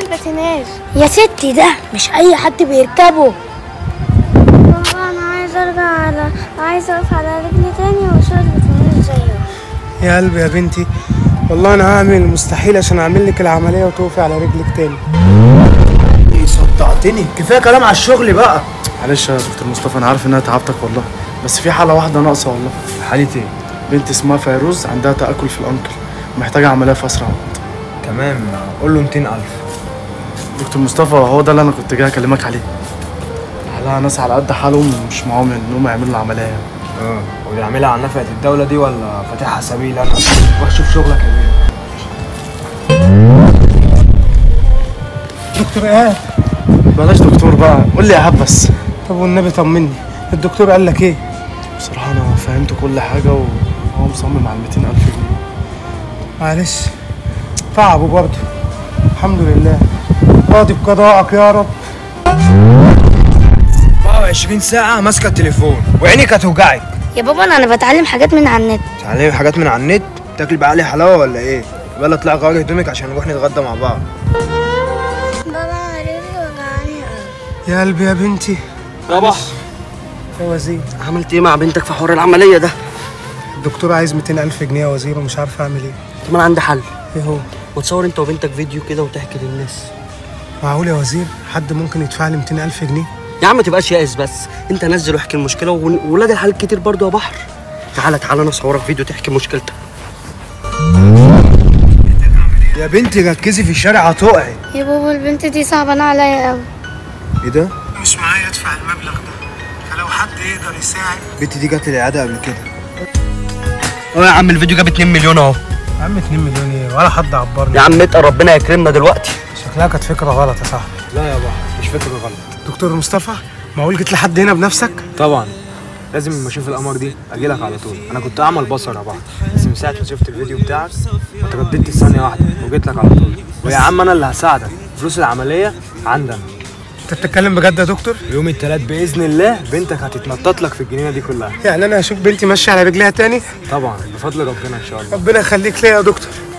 الباتيناج يا ستي ده مش اي حد بيركبه بابا انا عايزه ارجع على عايزه اقف على رجلي تاني واسوق الباتيناج زيه يا قلبي يا بنتي والله انا هعمل المستحيل عشان اعمل لك العمليه وتقفي على رجلك تاني صدعتني كفايه كلام على الشغل بقى معلش يا دكتور مصطفى انا عارف انها تعبتك والله بس في حاله واحده ناقصه والله حالة ايه بنت اسمها فيروز عندها تاكل في الانكل محتاجه عمليه في اسرع وقت تمام قول له 200000 دكتور مصطفى هو ده اللي انا كنت جاي اكلمك عليه على ناس على قد حالهم مش معاهم انهم يعملوا العمليه يعني. اه ودي عاملها على نفقه الدوله دي ولا فاتحها سبيل انا روح شوف شغلك يا بيه دكتور ايهاب بلاش دكتور بقى قول لي يا ايهاب بس طب والنبي طمني الدكتور قال لك ايه بصراحه انا فهمت كل حاجه وهو مصمم على 200000 جنيه معلش تعبوا برضه الحمد لله راضي بقضائك يا رب 24 ساعه ماسكه التليفون وعينيك هتوجعك يا بابا انا انا بتعلم حاجات من على النت تعلمي حاجات من على النت تاكل بعقلي حلاوه ولا ايه يلا اطلع غير هدومك عشان نروح نتغدى مع بعض بابا انا رجلي وجعاني قوي يا قلبي يا بنتي صباح يا وزير عملت ايه مع بنتك في حوار العمليه ده الدكتور عايز 200000 جنيه يا وزير ومش عارف اعمل ايه طب انا عندي حل ايه هو ما تصور انت وبنتك فيديو كده وتحكي للناس معقول يا وزير حد ممكن يدفع لي 200000 جنيه يا عم ما تبقاش يائس بس انت نزل واحكي المشكله وولاد الحلال كتير برضو يا بحر تعالى تعالى انا اصورك فيديو تحكي مشكلتك يا بنتي ركزي في الشارع هتقعي يا بابا البنت دي صعبانه عليا قوي ايه ده مش معايا ادفع المبلغ ده فلو حد يقدر يساعد البنت دي جت العياده قبل كده اه يا عم الفيديو جاب 2 مليون اهو يا عم 2 مليون ايه ولا حد عبرني يا عم اتقى ربنا يكرمنا دلوقتي شكلها كانت فكره غلط يا صاحبي لا يا بحر مش فكره غلط دكتور مصطفى معقول جيت لحد هنا بنفسك طبعا لازم لما اشوف القمر دي اجي لك على طول انا كنت اعمى البصر يا بحر بس من ساعه ما شفت الفيديو بتاعك اترددت ثانيه واحده وجيت لك على طول ويا عم انا اللي هساعدك فلوس العمليه عندنا انت بتتكلم بجد يا دكتور يوم التلات باذن الله بنتك هتتنطط لك في الجنينه دي كلها يعني انا هشوف بنتي ماشيه على رجليها تاني طبعا بفضل ربنا ان شاء الله ربنا يخليك ليا يا دكتور